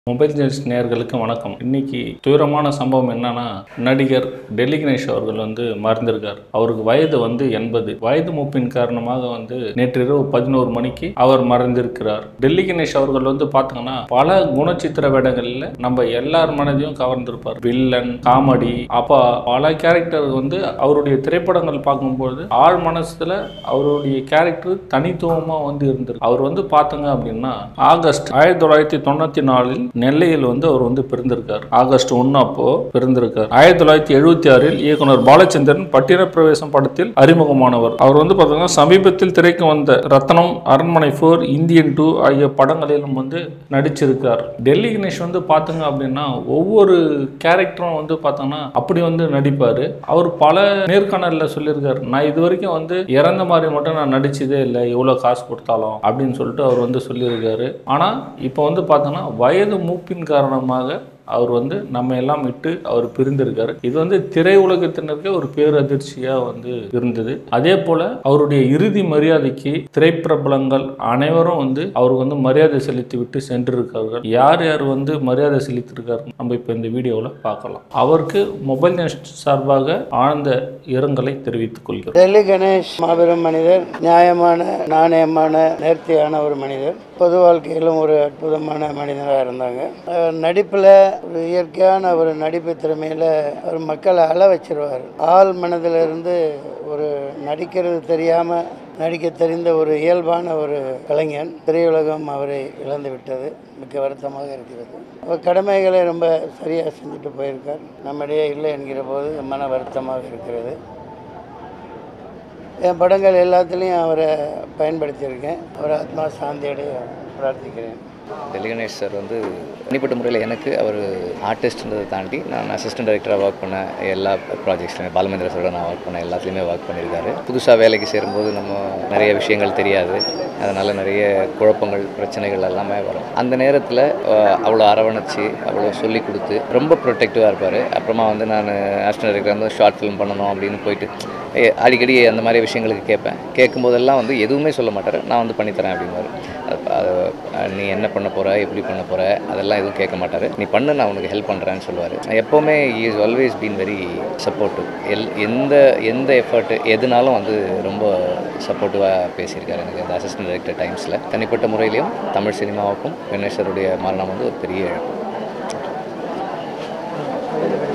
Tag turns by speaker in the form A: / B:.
A: mobile gents நேயர்களுக்கு வணக்கம் இன்னைக்கு துயரமான சம்பவம் என்னன்னா நடிகர் டெல்லி கணேஷ் அவர்கள் வந்து மறந்திருக்கார் அவருக்கு வயது வந்து எண்பது வயது மூப்பின் காரணமாக வந்து நேற்றிரவு பதினோரு மணிக்கு அவர் மறைந்திருக்கிறார் டெல்லி கணேஷ் அவர்கள் வந்து பார்த்தீங்கன்னா பல குணச்சித்திர வேடங்கள்ல நம்ம எல்லார் மனதையும் கவர்ந்திருப்பார் வில்லன் காமெடி அப்பா பல கேரக்டர் வந்து அவருடைய திரைப்படங்கள் பார்க்கும்போது ஆழ் மனசுல அவருடைய கேரக்டர் தனித்துவமா வந்து இருந்திருக்கு அவர் வந்து பார்த்தங்க அப்படின்னா ஆகஸ்ட் ஆயிரத்தி தொள்ளாயிரத்தி தொண்ணூத்தி நாலில் நெல்லையில் வந்து அவர் வந்து பிறந்திருக்கார் ஆகஸ்ட் ஒன்று அப்போ பிறந்திருக்கார் ஆயிரத்தி தொள்ளாயிரத்தி எழுபத்தி ஆறில் இயக்குனர் பாலச்சந்திரன் பட்டின பிரவேசம் படத்தில் அறிமுகமானவர் அவர் வந்து பார்த்தீங்கன்னா சமீபத்தில் திரைக்கு வந்த ரத்னம் அரண்மனை ஃபோர் இந்தியன் டூ ஆகிய படங்களிலும் வந்து நடிச்சிருக்கார் டெல்லி கணேஷ் வந்து பார்த்தீங்க அப்படின்னா ஒவ்வொரு கேரக்டரும் வந்து பார்த்தோன்னா அப்படி வந்து நடிப்பார் அவர் பல நேர்காணலில் சொல்லியிருக்காரு நான் இது வரைக்கும் வந்து இறந்த மாதிரி மட்டும் நான் நடிச்சதே இல்லை எவ்வளோ காசு கொடுத்தாலும் அப்படின்னு சொல்லிட்டு அவர் வந்து சொல்லியிருக்காரு ஆனால் இப்போ வந்து பார்த்தோன்னா வயது மூப்பின் காரணமாக அவர் வந்து நம்ம எல்லாம் விட்டு அவர் பிரிந்திருக்காரு இது வந்து திரையுலகத்தினருக்கு ஒரு பேரதிர்ச்சியாக வந்து இருந்தது அதே போல அவருடைய இறுதி மரியாதைக்கு திரைப்பிரபலங்கள் அனைவரும் வந்து அவருக்கு வந்து மரியாதை செலுத்தி விட்டு சென்றிருக்கார்கள் யார் யார் வந்து மரியாதை செலுத்தியிருக்காரு நம்ம இப்போ இந்த வீடியோவில் பார்க்கலாம் அவருக்கு மொபைல் நியூஸ் சார்பாக ஆழ்ந்த இரங்கலை தெரிவித்துக் கொள்கிறோம்
B: டெல்லி கணேஷ் மாபெரும் மனிதர் நியாயமான நாணயமான நேர்த்தியான ஒரு மனிதர் பொது வாழ்க்கையிலும் ஒரு அற்புதமான மனிதராக இருந்தாங்க அவர் நடிப்பில் ஒரு இயற்கையான ஒரு நடிப்பு திறமையில் அவர் மக்களை அழ வச்சிருவார் ஆள் மனதிலிருந்து ஒரு நடிக்கிறது தெரியாமல் நடிக்க தெரிந்த ஒரு இயல்பான ஒரு கலைஞன் திரையுலகம் அவரை இழந்து விட்டது மிக்க வருத்தமாக இருக்கிறது அவர் கடமைகளை ரொம்ப சரியாக செஞ்சுட்டு போயிருக்கார் நம்மிடையே இல்லை என்கிற போது மன வருத்தமாக இருக்கிறது என் படங்கள் எல்லாத்துலேயும் அவரை பயன்படுத்தியிருக்கேன் அவர் ஆத்மா சாந்தியடைய பிரார்த்திக்கிறேன்
C: டெல்லி கணேஷ் சார் வந்து தனிப்பட்ட முறையில் எனக்கு அவர் ஆர்டிஸ்ட்ன்றதை தாண்டி நான் அசிஸ்டன்ட் டைரக்டராக ஒர்க் பண்ண எல்லா ப்ராஜெக்ட்ஸ்லையும் பாலமேந்திர சாரோட நான் ஒர்க் பண்ண எல்லாத்துலேயுமே ஒர்க் பண்ணியிருக்காரு புதுசாக வேலைக்கு சேரும்போது நம்ம நிறைய விஷயங்கள் தெரியாது அதனால் நிறைய குழப்பங்கள் பிரச்சனைகள் எல்லாமே வரும் அந்த நேரத்தில் அவ்வளோ அரவணைச்சு அவ்வளோ சொல்லி கொடுத்து ரொம்ப ப்ரொடெக்டிவாக இருப்பார் அப்புறமா வந்து நான் அசிஸ்டன்ட் டைரக்டர் வந்து ஷார்ட் ஃபிலிம் பண்ணணும் அப்படின்னு போயிட்டு ஏ, அடிக்கடி அந்த மாதிரி விஷயங்களுக்கு கேட்பேன் கேட்கும்போதெல்லாம் வந்து எதுவுமே சொல்ல மாட்டார் நான் வந்து பண்ணித்தரேன் அப்படின்வாரு அது அது நீ என்ன பண்ண போகிற எப்படி பண்ண போகிற அதெல்லாம் எதுவும் கேட்க மாட்டார் நீ பண்ணு நான் உனக்கு ஹெல்ப் பண்ணுறேன்னு சொல்லுவார் எப்போவுமே is always been very supportive எல் எந்த எந்த எஃபர்ட் எதுனாலும் வந்து ரொம்ப சப்போர்ட்டிவாக பேசியிருக்காரு எனக்கு அந்த அசிஸ்டன்ட் டைரக்டர் டைம்ஸில் தனிப்பட்ட முறையிலையும் தமிழ் சினிமாவுக்கும் கணேசருடைய மரணம் வந்து ஒரு பெரிய இழப்பு